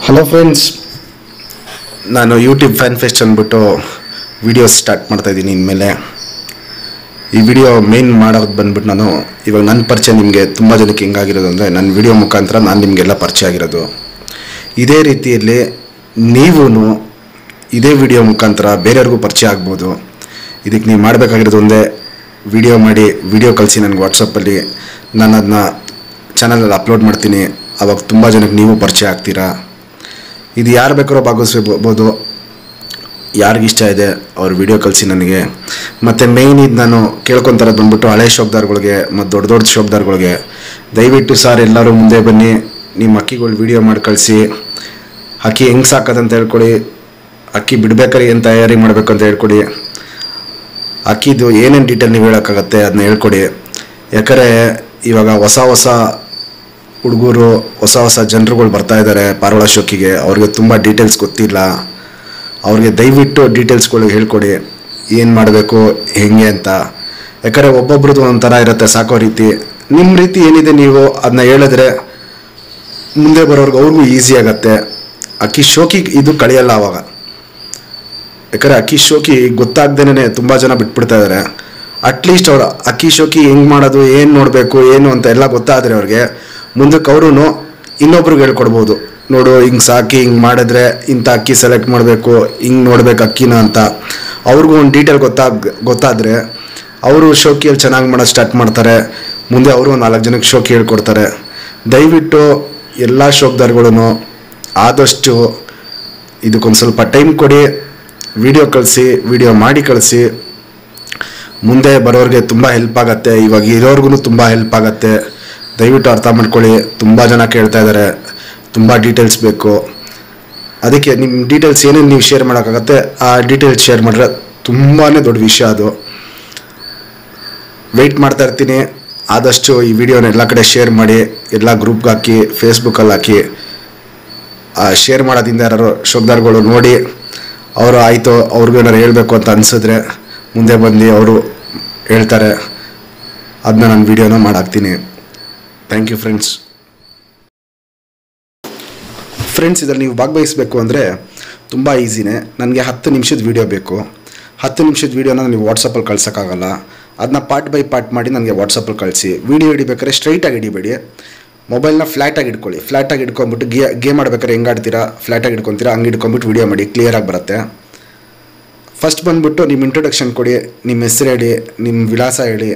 hello friends ನಾನು YouTube fan fest ಅಂದ್ಬಿಟ್ಟು video start ಮಾಡ್ತಾ ಇದ್ದೀನಿ ಇನ್ಮೇಲೆ ಈ ವಿಡಿಯೋ ಮೇನ್ ಮಾಡೋದು ಬಂದ್ಬಿಟ್ಟು ನಾನು ಇವಾಗ ನನ್ನ ಪರಿಚಯ ನಿಮಗೆ ತುಂಬ ಜನಕ್ಕೆ ಹೆಂಗಾಗಿರೋದು ಅಂದರೆ ನನ್ನ ವಿಡಿಯೋ ಮುಖಾಂತರ ನಾನು ನಿಮಗೆಲ್ಲ ಪರಿಚಯ ಆಗಿರೋದು ಇದೇ ರೀತಿಯಲ್ಲಿ ನೀವೂ ಇದೇ ವಿಡಿಯೋ ಮುಖಾಂತರ ಬೇರೆಯವ್ರಿಗೂ ಪರಿಚಯ ಆಗ್ಬೋದು ಇದಕ್ಕೆ ನೀವು ಮಾಡಬೇಕಾಗಿರೋದು ಒಂದೇ ವಿಡಿಯೋ ಮಾಡಿ ವಿಡಿಯೋ ಕಳಿಸಿ ನನಗೆ ವಾಟ್ಸಪ್ಪಲ್ಲಿ ನಾನು ಅದನ್ನ ಚಾನಲಲ್ಲಿ ಅಪ್ಲೋಡ್ ಮಾಡ್ತೀನಿ ಅವಾಗ ತುಂಬ ಜನಕ್ಕೆ ನೀವು ಪರಿಚಯ ಆಗ್ತೀರಾ ಇದು ಯಾರು ಬೇಕಾದ್ರೂ ಭಾಗವಹಿಸ್ಬೋದು ಯಾರಿಗಿಷ್ಟ ಇದೆ ಅವ್ರ ವಿಡಿಯೋ ಕಳಿಸಿ ನನಗೆ ಮತ್ತು ಮೇಯ್ನ್ ಇದು ನಾನು ಕೇಳ್ಕೊತಾರದು ಬಂದ್ಬಿಟ್ಟು ಹಳೆ ಶೋಬ್ದಾರ್ಗಳಿಗೆ ಮತ್ತು ದೊಡ್ಡ ದೊಡ್ಡ ಶೋಬ್ದಾರ್ಗಳಿಗೆ ದಯವಿಟ್ಟು ಸರ್ ಎಲ್ಲರೂ ಮುಂದೆ ಬನ್ನಿ ನಿಮ್ಮ ಅಕ್ಕಿಗಳು ವಿಡಿಯೋ ಮಾಡಿ ಕಳಿಸಿ ಅಕ್ಕಿ ಹೆಂಗೆ ಸಾಕೋದಂತ ಹೇಳ್ಕೊಡಿ ಅಕ್ಕಿ ಬಿಡ್ಬೇಕಾದ್ರೆ ಏನು ತಯಾರಿ ಮಾಡಬೇಕು ಅಂತ ಹೇಳ್ಕೊಡಿ ಅಕ್ಕಿದು ಏನೇನು ಡೀಟೇಲ್ ನೀವು ಹೇಳೋಕ್ಕಾಗತ್ತೆ ಅದನ್ನ ಹೇಳ್ಕೊಡಿ ಯಾಕಂದರೆ ಇವಾಗ ಹೊಸ ಹೊಸ ಹುಡುಗರು ಹೊಸ ಹೊಸ ಜನರುಗಳು ಬರ್ತಾ ಇದ್ದಾರೆ ಪಾರೋಳ ಶೋಕಿಗೆ ಅವ್ರಿಗೆ ತುಂಬ ಡೀಟೇಲ್ಸ್ ಗೊತ್ತಿಲ್ಲ ಅವ್ರಿಗೆ ದಯವಿಟ್ಟು ಡೀಟೇಲ್ಸ್ಗಳು ಹೇಳ್ಕೊಡಿ ಏನು ಮಾಡಬೇಕು ಹೆಂಗೆ ಅಂತ ಯಾಕಂದರೆ ಒಬ್ಬೊಬ್ರದ್ದು ಒಂಥರ ಇರುತ್ತೆ ಸಾಕೋ ರೀತಿ ನಿಮ್ಮ ರೀತಿ ಏನಿದೆ ನೀವು ಅದನ್ನ ಹೇಳಿದ್ರೆ ಮುಂದೆ ಬರೋರ್ಗೆ ಅವ್ರಿಗೂ ಈಸಿ ಆಗತ್ತೆ ಅಕ್ಕಿ ಶೋಕಿ ಇದು ಕಳೆಯಲ್ಲ ಅವಾಗ ಯಾಕಂದರೆ ಅಕ್ಕಿ ಶೋಕಿ ಗೊತ್ತಾಗ್ದೇನೆ ತುಂಬ ಜನ ಬಿಟ್ಬಿಡ್ತಾ ಇದ್ದಾರೆ ಅಟ್ಲೀಸ್ಟ್ ಅವ್ರು ಅಕ್ಕಿ ಶೋಕಿ ಹೆಂಗೆ ಮಾಡೋದು ಏನು ನೋಡಬೇಕು ಏನು ಅಂತ ಎಲ್ಲ ಗೊತ್ತಾದರೆ ಅವ್ರಿಗೆ ಮುಂದಕ್ಕೆ ಅವರು ಇನ್ನೊಬ್ರಿಗೆ ಹೇಳ್ಕೊಡ್ಬೋದು ನೋಡು ಹಿಂಗೆ ಸಾಕಿ ಹಿಂಗೆ ಮಾಡಿದ್ರೆ ಇಂಥ ಅಕ್ಕಿ ಸೆಲೆಕ್ಟ್ ಮಾಡಬೇಕು ಹಿಂಗೆ ನೋಡ್ಬೇಕು ಅಕ್ಕಿನ ಅಂತ ಅವ್ರಿಗೂ ಒಂದು ಡೀಟೇಲ್ ಗೊತ್ತಾಗ ಗೊತ್ತಾದರೆ ಅವರು ಶೋಕಿಯಲ್ಲಿ ಚೆನ್ನಾಗಿ ಮಾಡೋದು ಸ್ಟಾರ್ಟ್ ಮಾಡ್ತಾರೆ ಮುಂದೆ ಅವರು ಒಂದು ನಾಲ್ಕು ಜನಕ್ಕೆ ಶೋಕಿ ಹೇಳ್ಕೊಡ್ತಾರೆ ದಯವಿಟ್ಟು ಎಲ್ಲ ಶೋಕ್ದಾರ್ಗಳೂ ಆದಷ್ಟು ಇದಕ್ಕೊಂದು ಸ್ವಲ್ಪ ಟೈಮ್ ಕೊಡಿ ವಿಡಿಯೋ ಕಳಿಸಿ ವಿಡಿಯೋ ಮಾಡಿ ಕಳಿಸಿ ಮುಂದೆ ಬರೋರಿಗೆ ತುಂಬ ಹೆಲ್ಪ್ ಆಗುತ್ತೆ ಇವಾಗ ಇರೋರ್ಗು ತುಂಬ ಹೆಲ್ಪ್ ಆಗುತ್ತೆ ದಯವಿಟ್ಟು ಅರ್ಥ ಮಾಡ್ಕೊಳ್ಳಿ ತುಂಬ ಜನ ಕೇಳ್ತಾ ಇದ್ದಾರೆ ತುಂಬ ಡೀಟೇಲ್ಸ್ ಬೇಕು ಅದಕ್ಕೆ ನಿಮ್ಮ ಡೀಟೇಲ್ಸ್ ಏನೇನು ನೀವು ಶೇರ್ ಮಾಡೋಕ್ಕಾಗತ್ತೆ ಆ ಡೀಟೇಲ್ಸ್ ಶೇರ್ ಮಾಡಿದ್ರೆ ತುಂಬಾ ದೊಡ್ಡ ವಿಷಯ ಅದು ವೆಯ್ಟ್ ಮಾಡ್ತಾ ಇರ್ತೀನಿ ಆದಷ್ಟು ಈ ವಿಡಿಯೋನ ಎಲ್ಲ ಕಡೆ ಶೇರ್ ಮಾಡಿ ಎಲ್ಲ ಗ್ರೂಪ್ಗೆ ಹಾಕಿ ಫೇಸ್ಬುಕ್ಕಲ್ಲಿ ಹಾಕಿ ಶೇರ್ ಮಾಡೋದ್ರಿಂದ ಯಾರು ಶೋಕ್ದಾರ್ಗಳು ನೋಡಿ ಅವರು ಆಯಿತು ಅವ್ರಿಗೂ ಏನಾರು ಹೇಳಬೇಕು ಅಂತ ಅನಿಸಿದ್ರೆ ಮುಂದೆ ಬಂದು ಅವರು ಹೇಳ್ತಾರೆ ಅದನ್ನ ನಾನು ವಿಡಿಯೋನ ಮಾಡಾಕ್ತೀನಿ ಥ್ಯಾಂಕ್ ಯು ಫ್ರೆಂಡ್ಸ್ ಫ್ರೆಂಡ್ಸ್ ಇದರಲ್ಲಿ ನೀವು ಭಾಗವಹಿಸಬೇಕು ಅಂದರೆ ತುಂಬ ಈಸಿನೇ ನನಗೆ ಹತ್ತು ನಿಮಿಷದ ವೀಡಿಯೋ ಬೇಕು ಹತ್ತು ನಿಮಿಷದ ವೀಡಿಯೋನ ನೀವು ವಾಟ್ಸಪ್ಪಲ್ಲಿ ಕಳ್ಸೋಕ್ಕಾಗಲ್ಲ ಅದನ್ನ ಪಾರ್ಟ್ ಬೈ ಪಾರ್ಟ್ ಮಾಡಿ ನನಗೆ ವಾಟ್ಸಪ್ಪಲ್ಲಿ ಕಳಿಸಿ ವೀಡಿಯೋ ಹಿಡಿಬೇಕಾದ್ರೆ ಸ್ಟ್ರೈಟಾಗಿ ಹಿಡಿಬೇಡಿ ಮೊಬೈಲ್ನ ಫ್ಲ್ಯಾಟಾಗಿ ಇಟ್ಕೊಳ್ಳಿ ಫ್ಲ್ಯಾಟಾಗಿ ಇಟ್ಕೊಂಬಿಟ್ಟು ಗೇ ಗೇಮ್ ಆಡ್ಬೇಕಾದ್ರೆ ಹೆಂಗೆ ಆಡ್ತೀರಾ ಫ್ಲ್ಯಾಟಾಗಿ ಇಟ್ಕೊತೀರಾ ಹಂಗೆ ಇಟ್ಕೊಂಬಿಟ್ಟು ವೀಡಿಯೋ ಮಾಡಿ ಕ್ಲಿಯರಾಗಿ ಬರುತ್ತೆ ಫಸ್ಟ್ ಬಂದುಬಿಟ್ಟು ನಿಮ್ಮ ಇಂಟ್ರೊಡಕ್ಷನ್ ಕೊಡಿ ನಿಮ್ಮ ಹೆಸರು ಹೇಳಿ ನಿಮ್ಮ ವಿಳಾಸ ಹೇಳಿ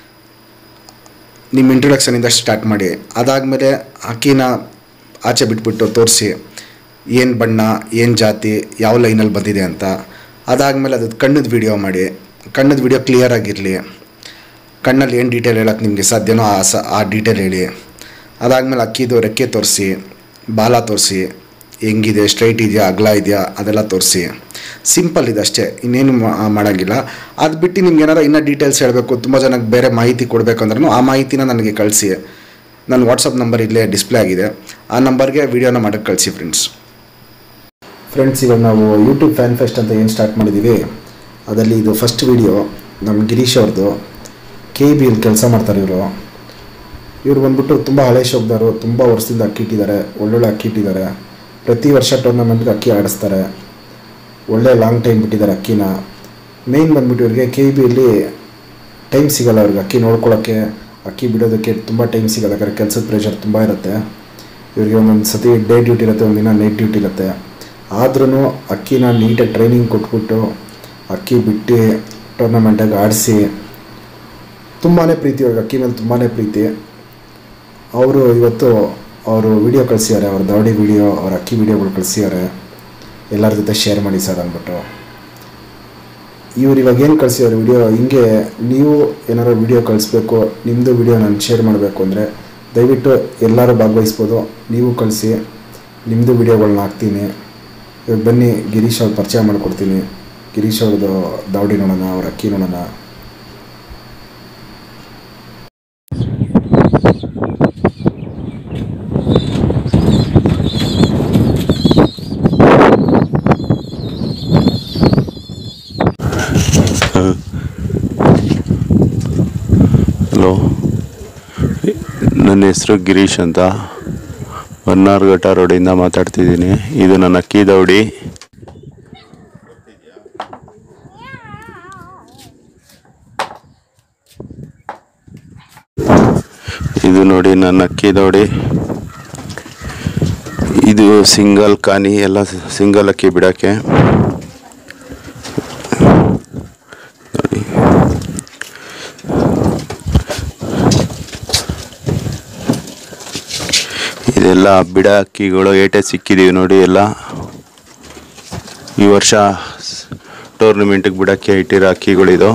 ನಿಮ್ಮ ಇಂಟ್ರೊಡಕ್ಷನಿಂದ ಸ್ಟಾರ್ಟ್ ಮಾಡಿ ಅದಾದಮೇಲೆ ಅಕ್ಕಿನ ಆಚೆ ಬಿಟ್ಬಿಟ್ಟು ತೋರಿಸಿ ಏನು ಬಣ್ಣ ಏನು ಜಾತಿ ಯಾವ ಲೈನಲ್ಲಿ ಬಂದಿದೆ ಅಂತ ಅದಾದಮೇಲೆ ಅದು ಕಣ್ಣದ ವಿಡಿಯೋ ಮಾಡಿ ಕಣ್ಣದ ವಿಡಿಯೋ ಕ್ಲಿಯರ್ ಆಗಿರಲಿ ಕಣ್ಣಲ್ಲಿ ಏನು ಡೀಟೇಲ್ ಹೇಳೋಕ್ಕೆ ನಿಮಗೆ ಸಾಧ್ಯನೋ ಆ ಸ ಆ ಡೀಟೇಲ್ ಹೇಳಿ ಅದಾದಮೇಲೆ ಅಕ್ಕಿದು ರೆಕ್ಕೆ ತೋರಿಸಿ ಬಾಲ ತೋರಿಸಿ ಹೆಂಗಿದೆ ಸ್ಟ್ರೈಟ್ ಇದೆಯಾ ಅಗಲ ಇದೆಯಾ ಅದೆಲ್ಲ ತೋರಿಸಿ ಸಿಂಪಲ್ ಇದೆ ಅಷ್ಟೇ ಇನ್ನೇನು ಮಾ- ಮಾಡೋಂಗಿಲ್ಲ ಅದು ಬಿಟ್ಟು ನಿಮ್ಗೆ ಏನಾರು ಇನ್ನೂ ಡೀಟೇಲ್ಸ್ ಹೇಳಬೇಕು ತುಂಬ ಜನಕ್ಕೆ ಬೇರೆ ಮಾಹಿತಿ ಕೊಡಬೇಕಂದ್ರೂ ಆ ಮಾಹಿತಿನ ನನಗೆ ಕಳಿಸಿ ನನ್ನ ವಾಟ್ಸಪ್ ನಂಬರ್ ಇಲ್ಲೇ ಡಿಸ್ಪ್ಲೇ ಆಗಿದೆ ಆ ನಂಬರ್ಗೆ ವೀಡಿಯೋನ ಮಾಡೋಕ್ಕೆ ಕಳಿಸಿ ಫ್ರೆಂಡ್ಸ್ ಫ್ರೆಂಡ್ಸ್ ಇವಾಗ ನಾವು ಯೂಟ್ಯೂಬ್ ಫ್ಯಾನ್ ಫೆಸ್ಟ್ ಅಂತ ಏನು ಸ್ಟಾರ್ಟ್ ಮಾಡಿದ್ದೀವಿ ಅದರಲ್ಲಿ ಇದು ಫಸ್ಟ್ ವೀಡಿಯೋ ನಮ್ಮ ಗಿರೀಶ್ ಅವ್ರದ್ದು ಕೆ ಬಿ ಇಲ್ಲಿ ಕೆಲಸ ಮಾಡ್ತಾರೆ ಇವರು ಇವ್ರು ಬಂದ್ಬಿಟ್ಟು ತುಂಬ ಹಳೆ ಶೋಕ್ದಾರು ತುಂಬ ವರ್ಷದಿಂದ ಅಕ್ಕಿ ಇಟ್ಟಿದ್ದಾರೆ ಒಳ್ಳೊಳ್ಳೆ ಅಕ್ಕಿ ಇಟ್ಟಿದ್ದಾರೆ ಪ್ರತಿ ವರ್ಷ ಟೂರ್ನಮೆಂಟ್ಗೆ ಅಕ್ಕಿ ಆಡಿಸ್ತಾರೆ ಒಳ್ಳೆ ಲಾಂಗ್ ಟೈಮ್ ಬಿಟ್ಟಿದ್ದಾರೆ ಅಕ್ಕಿನ ಮೇಯ್ನ್ ಬಂದ್ಬಿಟ್ಟು ಇವ್ರಿಗೆ ಕೆ ಬಿಯಲ್ಲಿ ಟೈಮ್ ಸಿಗಲ್ಲ ಅವ್ರಿಗೆ ಅಕ್ಕಿ ನೋಡ್ಕೊಳ್ಳೋಕ್ಕೆ ಅಕ್ಕಿ ಬಿಡೋದಕ್ಕೆ ತುಂಬ ಟೈಮ್ ಸಿಗಲ್ಲ ಯಾಕಂದರೆ ಕೆಲಸದ ಪ್ರೆಷರ್ ತುಂಬ ಇರುತ್ತೆ ಇವ್ರಿಗೆ ಒಂದೊಂದು ಸತಿ ಡೇ ಡ್ಯೂಟಿ ಇರುತ್ತೆ ಒಂದಿನ ನೈಟ್ ಡ್ಯೂಟಿ ಇರುತ್ತೆ ಆದ್ರೂ ಅಕ್ಕಿನ ನೀಟಾಗಿ ಟ್ರೈನಿಂಗ್ ಕೊಟ್ಬಿಟ್ಟು ಅಕ್ಕಿ ಬಿಟ್ಟು ಟೂರ್ನಮೆಂಟಾಗಿ ಆಡಿಸಿ ತುಂಬಾ ಪ್ರೀತಿ ಅವ್ರಿಗೆ ಅಕ್ಕಿ ಮೇಲೆ ತುಂಬಾ ಪ್ರೀತಿ ಅವರು ಇವತ್ತು ಅವರು ವಿಡಿಯೋ ಕಳಿಸಿದ್ದಾರೆ ಅವ್ರ ದವಡಿ ವಿಡಿಯೋ ಅವ್ರ ಅಕ್ಕಿ ವಿಡಿಯೋಗಳು ಕಳಿಸಿದ್ದಾರೆ ಎಲ್ಲರ ಜೊತೆ ಶೇರ್ ಮಾಡಿ ಸರ್ ಅಂದ್ಬಿಟ್ಟು ಇವ್ರು ಇವಾಗ ಏನು ಕಳಿಸಿದ್ದಾರೆ ವಿಡಿಯೋ ಹಿಂಗೆ ನೀವು ಏನಾರು ವಿಡಿಯೋ ಕಳಿಸ್ಬೇಕು ನಿಮ್ಮದು ವಿಡಿಯೋ ನಾನು ಶೇರ್ ಮಾಡಬೇಕು ಅಂದರೆ ದಯವಿಟ್ಟು ಎಲ್ಲರೂ ಭಾಗವಹಿಸ್ಬೋದು ನೀವು ಕಳಿಸಿ ನಿಮ್ಮದು ವಿಡಿಯೋಗಳನ್ನ ಹಾಕ್ತೀನಿ ಇವಾಗ ಬನ್ನಿ ಗಿರೀಶ್ ಅವ್ರ ಪರಿಚಯ ಮಾಡಿಕೊಡ್ತೀನಿ ಗಿರೀಶ್ ಅವ್ರದ್ದು ದವಡಿ ನೋಡೋಣ ಅವ್ರ ಅಕ್ಕಿ ನೋಡೋಣ ಹಲೋ ನನ್ನ ಹೆಸರು ಗಿರೀಶ್ ಅಂತ ಹೊನ್ನಾರ್ಘಟ್ಟ ರೋಡಿಂದ ಮಾತಾಡ್ತಿದ್ದೀನಿ ಇದು ನನ್ನ ಅಕ್ಕಿ ದೌಡಿ ಇದು ನೋಡಿ ನನ್ನ ಅಕ್ಕಿ ದೌಡಿ ಇದು ಸಿಂಗಲ್ ಕಾನಿ ಎಲ್ಲ ಸಿಂಗಲ್ ಅಕ್ಕಿ ಬಿಡೋಕ್ಕೆ ನೋಡಿ ಇದೆಲ್ಲ ಬಿಡ ಅಕ್ಕಿಗಳು ಏಟೆ ಸಿಕ್ಕಿದೀವಿ ನೋಡಿ ಎಲ್ಲ ಈ ವರ್ಷ ಟೂರ್ನಮೆಂಟಿಗೆ ಬಿಡಕ್ಕೆ ಇಟ್ಟಿರೋ ಅಕ್ಕಿಗಳಿದು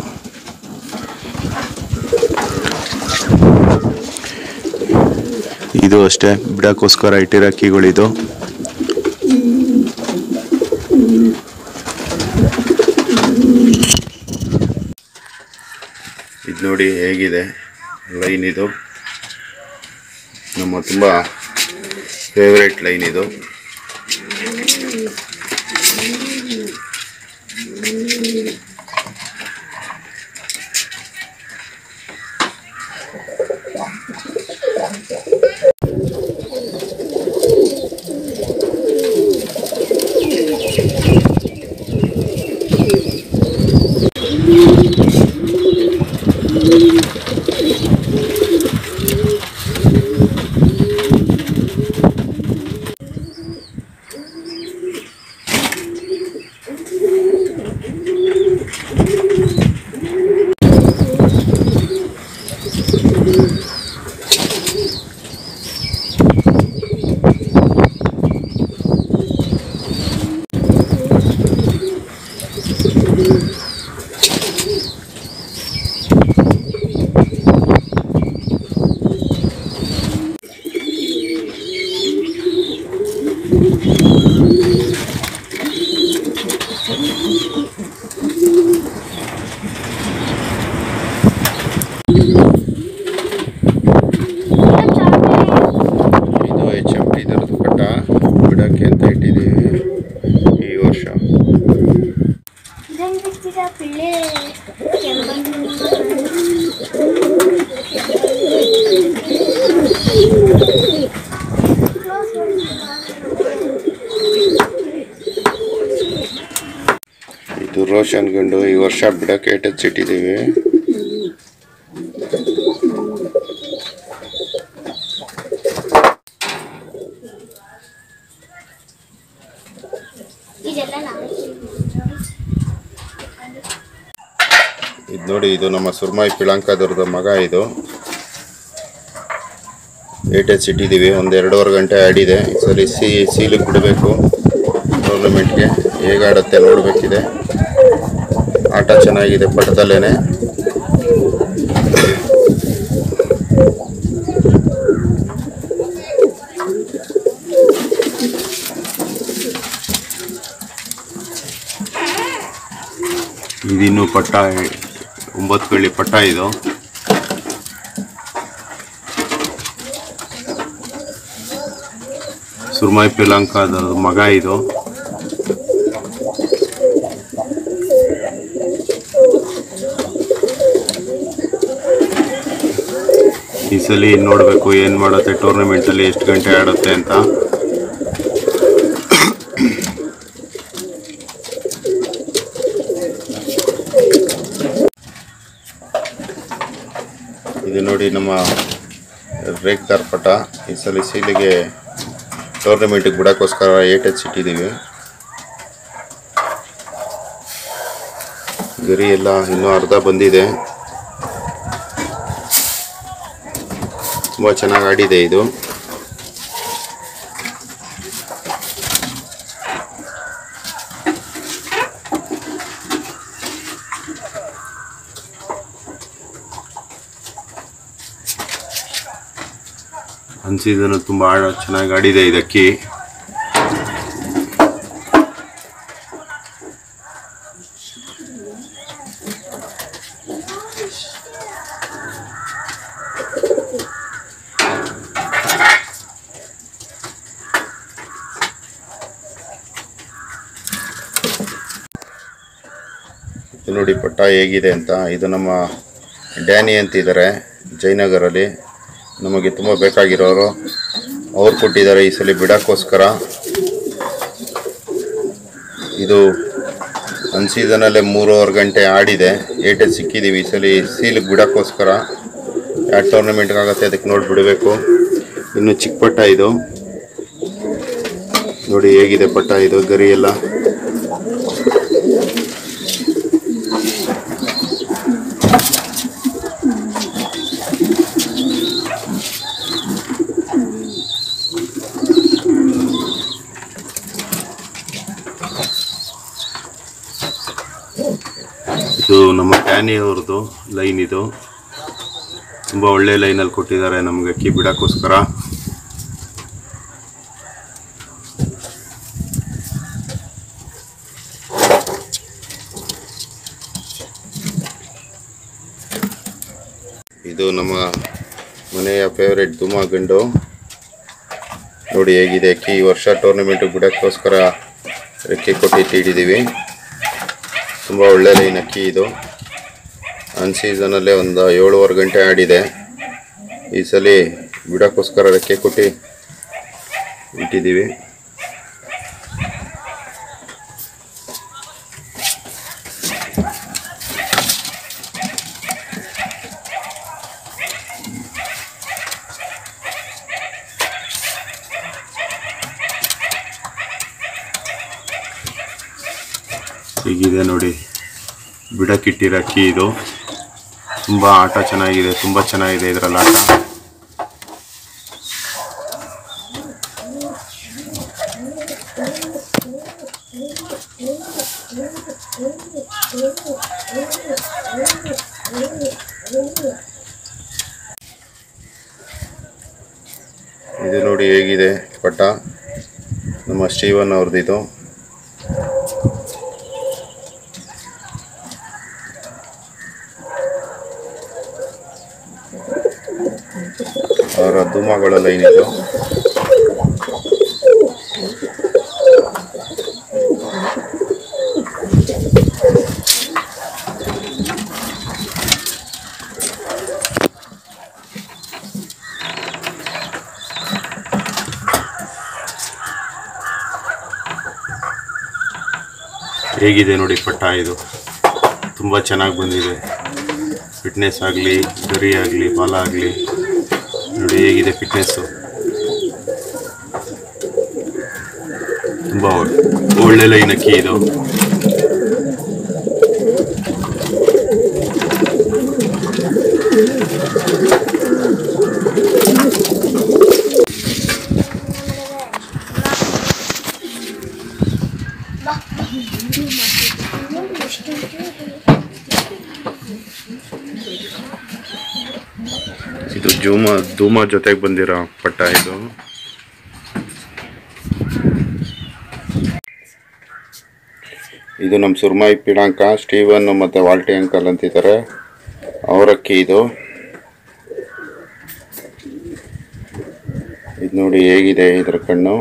ಇದು ಅಷ್ಟೇ ಬಿಡಕ್ಕೋಸ್ಕರ ಇಟ್ಟಿರೋ ಅಕ್ಕಿಗಳಿದು ಇದು ನೋಡಿ ಹೇಗಿದೆ ಲೈನ್ ಇದು ನಮ್ಮ ತುಂಬ ಫೇವ್ರೇಟ್ ಲೈನ್ ಇದು ಇದು ಎಚ್ ಎಮ್ ಟಿ ಇದರದ್ದು ಪಟ್ಟ ಬಿಡಕ್ಕೆ ಅಂತ ಇಟ್ಟಿದ್ದೀವಿ ಈ ವರ್ಷ ಇದಂಗಿರ್ತೀರ ಪಿಳ್ಳೆ ಕೆಂಪನ್ನು ಇದು ರೋಷನ್ ಗಂಡು ಈ ವರ್ಷ ಬಿಡಕ್ಕೆ ಏಟಚ್ ಇಟ್ಟಿದ್ದೀವಿ ಇದೆಲ್ಲ ನಾವೇ ಇದು ನೋಡಿ ಇದು ನಮ್ಮ ಸುರ್ಮಾಯಿ ಪಿಳಂಕದವ್ರದ ಮಗ ಇದು ಏಟೆಚ್ ಇಟ್ಟಿದ್ದೀವಿ ಒಂದು ಎರಡೂವರೆ ಗಂಟೆ ಆಡಿದೆ ಈ ಸಲ ಸಿ ಸೀಲಿಗೆ ಬಿಡಬೇಕು ಟೂರ್ನಮೆಂಟ್ಗೆ ಹೇಗಾಡುತ್ತೆ ನೋಡಬೇಕಿದೆ ಆಟ ಚೆನ್ನಾಗಿದೆ ಪಟ್ಟದಲ್ಲೇ ಇದಿನ್ನು ಪಟ್ಟ ಒಂಬತ್ತು ಕಳ್ಳಿ ಪಟ್ಟ ಇದು ಸುರ್ಮಾಯಿ ಪಿಲಂಕದ ಮಗ ಇದು ಈ ಸಲ ನೋಡಬೇಕು ಏನು ಮಾಡುತ್ತೆ ಟೂರ್ನಮೆಂಟಲ್ಲಿ ಎಷ್ಟು ಗಂಟೆ ಆಡುತ್ತೆ ಅಂತ ಇದು ನೋಡಿ ನಮ್ಮ ರೇಗ್ದಾರ್ ಪಟ ಈ ಸಲ ಸೀಲಿಗೆ ಟೂರ್ನಮೆಂಟಿಗೆ ಬಿಡೋಕ್ಕೋಸ್ಕರ ಏಟ್ ಎಚ್ ಇಟ್ಟಿದ್ದೀವಿ ಗರಿ ಎಲ್ಲ ಇನ್ನೂ ಅರ್ಧ ಬಂದಿದೆ ತುಂಬ ಚೆನ್ನಾಗಿ ಆಡಿದೆ ಇದು ಅನ್ಸಿದನು ತುಂಬ ಆಡ ಚೆನ್ನಾಗಿ ಆಡಿದೆ ಇದಕ್ಕೆ ಇದು ನೋಡಿ ಪಟ್ಟ ಹೇಗಿದೆ ಅಂತ ಇದು ನಮ್ಮ ಡ್ಯಾನಿ ಅಂತಿದ್ದಾರೆ ಜಯನಗರಲ್ಲಿ ನಮಗೆ ತುಂಬ ಬೇಕಾಗಿರೋರು ಅವ್ರು ಕೊಟ್ಟಿದ್ದಾರೆ ಈ ಸಲ ಬಿಡೋಕ್ಕೋಸ್ಕರ ಇದು ಒಂದು ಸೀಸನಲ್ಲೇ ಮೂರುವರೆ ಗಂಟೆ ಆಡಿದೆ ಏಟೆ ಸಿಕ್ಕಿದ್ದೀವಿ ಈ ಸಲ ಸೀಲಿಗೆ ಬಿಡೋಕ್ಕೋಸ್ಕರ ಯಾವ ಟೂರ್ನಮೆಂಟ್ಗೆ ಆಗುತ್ತೆ ಅದಕ್ಕೆ ನೋಡಿ ಬಿಡಬೇಕು ಇನ್ನು ಚಿಕ್ಕ ಪಟ್ಟ ಇದು ನೋಡಿ ಹೇಗಿದೆ ಪಟ್ಟ ಇದು ಗರಿ ಎಲ್ಲ ಇದು ನಮ್ಮ ಟ್ಯಾನಿ ಅವ್ರದ್ದು ಲೈನ್ ಇದು ತುಂಬ ಒಳ್ಳೆ ಲೈನಲ್ಲಿ ಕೊಟ್ಟಿದ್ದಾರೆ ನಮಗೆ ಅಕ್ಕಿ ಬಿಡೋಕ್ಕೋಸ್ಕರ ಇದು ನಮ್ಮ ಮನೆಯ ಫೇವ್ರೆಟ್ ದುಮಾ ಗಂಡು ನೋಡಿ ಹೇಗಿದೆ ಅಕ್ಕಿ ಈ ವರ್ಷ ಟೂರ್ನಮೆಂಟ್ ಬಿಡೋಕ್ಕೋಸ್ಕರ ರೆಕ್ಕೆ ಕೊಟ್ಟು ಇಟ್ಟಿದ್ದೀವಿ ತುಂಬ ಒಳ್ಳೆ ಲೈನ್ ಅಕ್ಕಿ ಇದು ಅನ್ ಸೀಸನಲ್ಲೇ ಒಂದು ಏಳುವರೆ ಗಂಟೆ ಆಡಿದೆ ಈ ಸಲ ಬಿಡೋಕ್ಕೋಸ್ಕರ ರೆಕ್ಕೆ ಕೊಟ್ಟು ಇಟ್ಟಿದ್ದೀವಿ ಹೀಗಿದೆ ನೋಡಿ ಬಿಡಕ್ಕಿಟ್ಟಿರೋ ಅಕ್ಕಿ ಇದು ತುಂಬ ಆಟ ಚೆನ್ನಾಗಿದೆ ತುಂಬ ಚೆನ್ನಾಗಿದೆ ಇದರಲ್ಲಿ ಆಟ ಇದು ನೋಡಿ ಹೇಗಿದೆ ಪಟ ನಮ್ಮ ಸ್ಟೀವನ್ ಅವ್ರದ್ದು ಇದು ಅವರ ಧೂಮಗಳ ಲೈನ್ ಇದು ಹೇಗಿದೆ ನೋಡಿ ಪಟ್ಟ ಇದು ತುಂಬ ಚೆನ್ನಾಗಿ ಬಂದಿದೆ ಫಿಟ್ನೆಸ್ ಆಗಲಿ ಗರಿ ಆಗಲಿ ಬಾಲ ಆಗಲಿ ನೋಡಿ ಹೇಗಿದೆ ಫಿಟ್ನೆಸ್ಸು ತುಂಬ ಒಳ್ಳೆ ಲೈನ್ ಅಕ್ಕಿ ಇದು ಇದು ಜೂಮ ಧೂಮ ಜೊತೆಗೆ ಬಂದಿರೋ ಪಟ್ಟ ಇದು ಇದು ನಮ್ಮ ಸುರ್ಮಾಯಿ ಪಿಣಾಂಕ ಸ್ಟೀವನ್ ಮತ್ತು ವಾಲ್ಟಿ ಅಂಕಲ್ ಅಂತಿದ್ದಾರೆ ಅವರಕ್ಕಿ ಇದು ಇದು ನೋಡಿ ಹೇಗಿದೆ ಇದರ ಕಣ್ಣು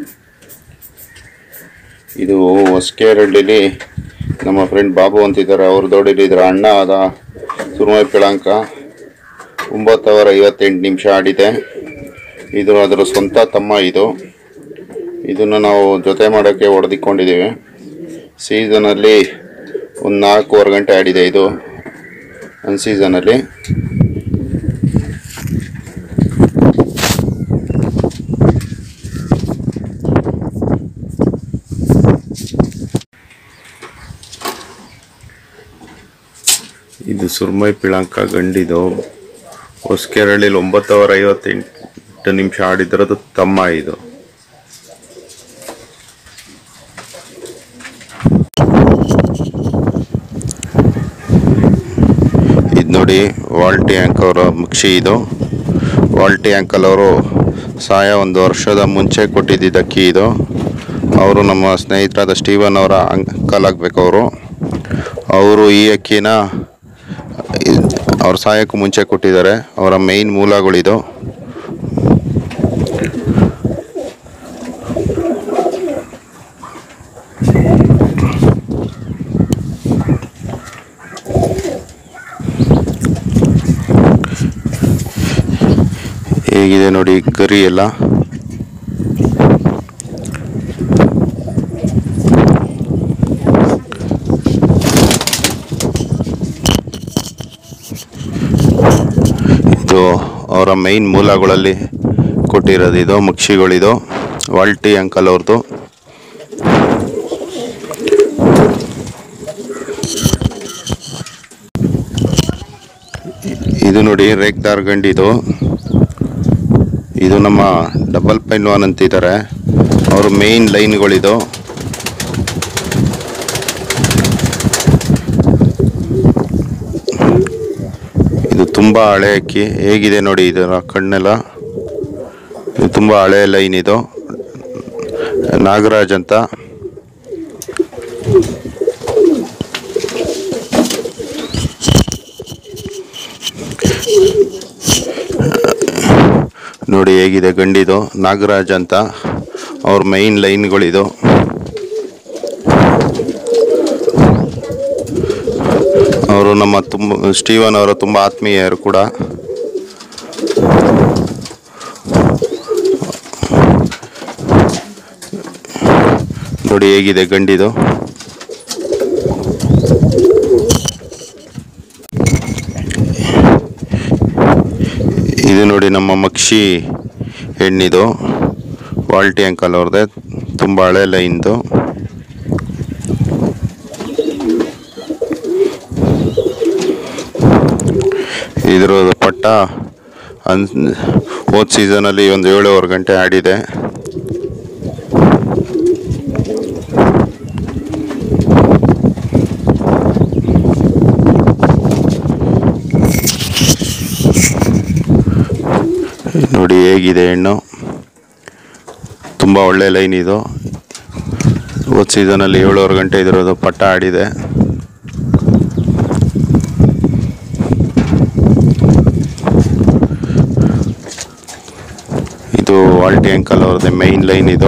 ಇದು ಹೊಸಕೇರಳ್ಳಿಲಿ ನಮ್ಮ ಫ್ರೆಂಡ್ ಬಾಬು ಅಂತಿದ್ದಾರೆ ಅವ್ರ ದೊಡ್ಡಲಿ ಇದ್ರ ಅಣ್ಣ ಆದ ಸುರ್ಮಾಯಿ ಪಿಳಾಂಕ ಒಂಬತ್ತು ಅವರ್ ಐವತ್ತೆಂಟು ನಿಮಿಷ ಆಡಿದೆ ಇದು ಅದರ ಸ್ವಂತ ತಮ್ಮ ಇದು ಇದನ್ನು ನಾವು ಜೊತೆ ಮಾಡೋಕ್ಕೆ ಹೊಡೆದಿಕೊಂಡಿದ್ದೀವಿ ಸೀಸನಲ್ಲಿ ಒಂದು ನಾಲ್ಕೂವರೆ ಗಂಟೆ ಆಡಿದೆ ಇದು ಅನ್ ಸೀಸನಲ್ಲಿ ಇದು ಸುರ್ಮೈ ಪಿಳಾಂಕ ಗಂಡಿದು ಹೊಸಕೆರಳಿಲಿ ಒಂಬತ್ತು ಅವರ್ ಐವತ್ತೆಂಟು ನಿಮಿಷ ಆಡಿದ್ರದ್ದು ತಮ್ಮ ಇದು ಇದು ನೋಡಿ ವಾಲ್ಟಿ ಆ್ಯಂಕ್ ಅವರ ಮುಕ್ಷಿ ಇದು ವಾಲ್ಟಿ ಆ್ಯಂಕಲ್ ಅವರು ಸಹಾಯ ಒಂದು ವರ್ಷದ ಮುಂಚೆ ಕೊಟ್ಟಿದ್ದ ಅಕ್ಕಿ ಇದು ಅವರು ನಮ್ಮ ಸ್ನೇಹಿತರಾದ ಸ್ಟೀವನ್ ಅವರ ಅಂಕಲ್ ಆಗಬೇಕು ಅವರು ಅವರು ಈ ಅಕ್ಕಿನ ಅವ್ರ ಸಹಾಯಕ್ಕೂ ಮುಂಚೆ ಕೊಟ್ಟಿದ್ದಾರೆ ಅವರ ಮೇಯ್ನ್ ಮೂಲಗಳಿದು ಹೇಗಿದೆ ನೋಡಿ ಗರಿ ಎಲ್ಲ ಅವರ ಮೈನ್ ಮೂಲಗಳಲ್ಲಿ ಕೊಟ್ಟಿರೋದು ಇದು ಮುಕ್ಷಿಗಳಿದು ವಾಲ್ಟಿ ಅಂಕಲ್ ಅವ್ರದ್ದು ಇದು ನೋಡಿ ರೇಗ್ದಾರ್ ಗಂಡಿದು ಇದು ನಮ್ಮ ಡಬಲ್ ಪೈಲ್ವಾನ್ ಅಂತಿದ್ದಾರೆ ಅವ್ರ ಮೇನ್ ಲೈನ್ಗಳಿದು ಇದು ತುಂಬ ಹಳೆ ಅಕ್ಕಿ ಹೇಗಿದೆ ನೋಡಿ ಇದರ ಕಣ್ಣೆಲ್ಲ ಇದು ತುಂಬ ಹಳೆ ಲೈನ್ ಇದು ನಾಗರಾಜ್ ಅಂತ ನೋಡಿ ಹೇಗಿದೆ ಗಂಡಿದು ನಾಗರಾಜ್ ಅಂತ ಅವ್ರ ಮೈನ್ ಲೈನ್ಗಳಿದು ಅವರು ನಮ್ಮ ತುಂಬ ಸ್ಟೀವನ್ ಅವರ ತುಂಬ ಆತ್ಮೀಯರು ಕೂಡ ನೋಡಿ ಹೇಗಿದೆ ಗಂಡಿದು ಇದು ನೋಡಿ ನಮ್ಮ ಮಕ್ಷಿ ಹೆಣ್ಣಿದು ವಾಲ್ಟಿ ಅಂಕಲ್ ಅವ್ರದ್ದೆ ತುಂಬ ಹಳೆ ಲೈನ್ದು ಇದ್ರ ಪಟ್ಟ ಅನ್ ಹೋದ ಸೀಸನಲ್ಲಿ ಒಂದು ಏಳುವರೆ ಗಂಟೆ ಆಡಿದೆ ನೋಡಿ ಹೇಗಿದೆ ಹೆಣ್ಣು ತುಂಬ ಒಳ್ಳೆ ಲೈನ್ ಇದು ಹೋದ ಸೀಸನಲ್ಲಿ ಏಳುವರೆ ಗಂಟೆ ಇದಿರೋದು ಪಟ್ಟ ಆಡಿದೆ ಇದು ವಾಲ್ಟಿ ಅಂಕಲ್ ಅವ್ರದ್ದು ಮೈನ್ ಲೈನ್ ಇದು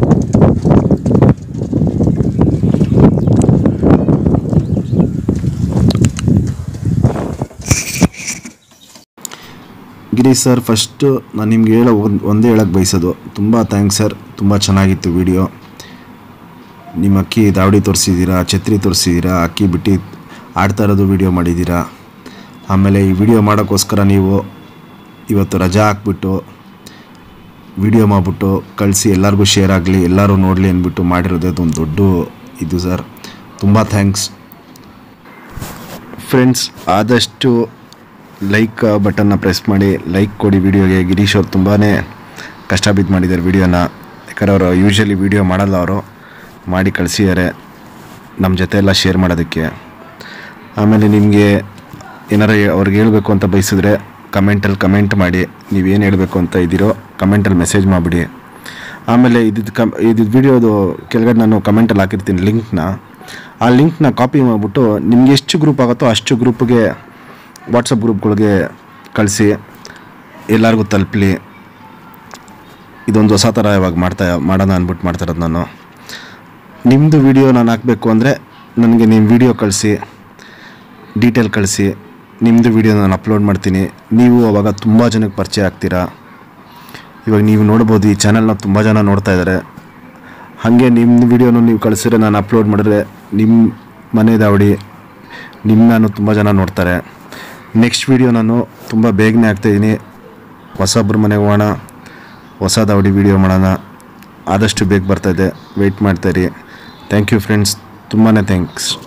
ಗಿರೀಶ್ ಸರ್ ಫಸ್ಟು ನಾನು ನಿಮ್ಗೆ ಹೇಳೋ ಒಂದು ಒಂದೇ ಹೇಳಕ್ಕೆ ಬಯಸೋದು ತುಂಬ ಥ್ಯಾಂಕ್ಸ್ ಸರ್ ತುಂಬ ಚೆನ್ನಾಗಿತ್ತು ವಿಡಿಯೋ ನಿಮ್ಮ ಅಕ್ಕಿ ದಾವಡಿ ತೋರಿಸಿದ್ದೀರಾ ಛತ್ರಿ ತೋರಿಸಿದ್ದೀರಾ ಅಕ್ಕಿ ಬಿಟ್ಟು ಆಡ್ತಾ ಇರೋದು ವಿಡಿಯೋ ಮಾಡಿದ್ದೀರಾ ಆಮೇಲೆ ಈ ವಿಡಿಯೋ ಮಾಡೋಕ್ಕೋಸ್ಕರ ನೀವು ಇವತ್ತು ರಜಾ ಹಾಕ್ಬಿಟ್ಟು ವಿಡಿಯೋ ಮಾಡಿಬಿಟ್ಟು ಕಳಿಸಿ ಎಲ್ಲರಿಗೂ ಶೇರ್ ಆಗಲಿ ಎಲ್ಲರೂ ನೋಡಲಿ ಅಂದ್ಬಿಟ್ಟು ಮಾಡಿರೋದೇ ಒಂದು ದೊಡ್ಡ ಇದು ಸರ್ ತುಂಬ ಥ್ಯಾಂಕ್ಸ್ ಫ್ರೆಂಡ್ಸ್ ಆದಷ್ಟು ಲೈಕ್ ಬಟನ್ನ ಪ್ರೆಸ್ ಮಾಡಿ ಲೈಕ್ ಕೊಡಿ ವಿಡಿಯೋಗೆ ಗಿರೀಶ್ ಅವ್ರು ತುಂಬಾ ಕಷ್ಟ ಬಿದ್ದು ಮಾಡಿದ್ದಾರೆ ವಿಡಿಯೋನ ಯಾಕಂದ್ರೆ ಅವರು ಯೂಶ್ವಲಿ ವಿಡಿಯೋ ಮಾಡಲ್ಲ ಅವರು ಮಾಡಿ ಕಳಿಸಿದ್ದಾರೆ ನಮ್ಮ ಜೊತೆ ಎಲ್ಲ ಶೇರ್ ಮಾಡೋದಕ್ಕೆ ಆಮೇಲೆ ನಿಮಗೆ ಏನಾರು ಹೇ- ಅವ್ರಿಗೆ ಹೇಳಬೇಕು ಅಂತ ಬಯಸಿದ್ರೆ ಕಮೆಂಟಲ್ಲಿ ಕಮೆಂಟ್ ಮಾಡಿ ನೀವೇನು ಹೇಳಬೇಕು ಅಂತ ಇದ್ದೀರೋ ಕಮೆಂಟಲ್ಲಿ ಮೆಸೇಜ್ ಮಾಡಿಬಿಡಿ ಆಮೇಲೆ ಇದ್ದಿದ್ದು ಕಮ್ ಇದ್ದಿದ್ದು ವಿಡಿಯೋದು ಕೆಳಗಡೆ ನಾನು ಕಮೆಂಟಲ್ಲಿ ಹಾಕಿರ್ತೀನಿ ಲಿಂಕ್ನ ಆ ಲಿಂಕ್ನ ಕಾಪಿ ಮಾಡಿಬಿಟ್ಟು ನಿಮ್ಗೆ ಎಷ್ಟು ಗ್ರೂಪ್ ಆಗುತ್ತೋ ಅಷ್ಟು ಗ್ರೂಪ್ಗೆ ವಾಟ್ಸಪ್ ಗ್ರೂಪ್ಗಳಿಗೆ ಕಳಿಸಿ ಎಲ್ಲರಿಗೂ ತಲುಪಲಿ ಇದೊಂದು ಹೊಸ ಥರ ಇವಾಗ ಮಾಡ್ತಾ ಮಾಡೋಣ ಅಂದ್ಬಿಟ್ಟು ಮಾಡ್ತಾ ಇರೋದು ನಾನು ನಿಮ್ಮದು ವಿಡಿಯೋ ನಾನು ಹಾಕಬೇಕು ಅಂದರೆ ನನಗೆ ನಿಮ್ಮ ವಿಡಿಯೋ ಕಳಿಸಿ ಡೀಟೇಲ್ ಕಳಿಸಿ ನಿಮ್ಮದು ವಿಡಿಯೋ ನಾನು ಅಪ್ಲೋಡ್ ಮಾಡ್ತೀನಿ ನೀವು ಅವಾಗ ತುಂಬ ಜನಕ್ಕೆ ಪರಿಚಯ ಆಗ್ತೀರಾ ಇವಾಗ ನೀವು ನೋಡ್ಬೋದು ಈ ಚಾನಲ್ನ ತುಂಬ ಜನ ನೋಡ್ತಾ ಇದ್ದಾರೆ ಹಾಗೆ ನಿಮ್ಮ ವಿಡಿಯೋನು ನೀವು ಕಳಿಸಿದ್ರೆ ನಾನು ಅಪ್ಲೋಡ್ ಮಾಡಿದ್ರೆ ನಿಮ್ಮ ಮನೆ ದಾವಡಿ ನಿಮ್ಮ ನಾನು ತುಂಬ ಜನ ನೋಡ್ತಾರೆ ನೆಕ್ಸ್ಟ್ ವಿಡಿಯೋ ನಾನು ತುಂಬ ಬೇಗನೆ ಹಾಕ್ತಾಯಿದ್ದೀನಿ ಹೊಸೊಬ್ರ ಮನೆಗೆ ಹೋಗೋಣ ಹೊಸ ದಾವಡಿ ವಿಡಿಯೋ ಮಾಡೋಣ ಆದಷ್ಟು ಬೇಗ ಬರ್ತಾಯಿದೆ ವೆಯ್ಟ್ ಮಾಡ್ತಾಯಿರಿ ಥ್ಯಾಂಕ್ ಯು ಫ್ರೆಂಡ್ಸ್ ತುಂಬಾ ಥ್ಯಾಂಕ್ಸ್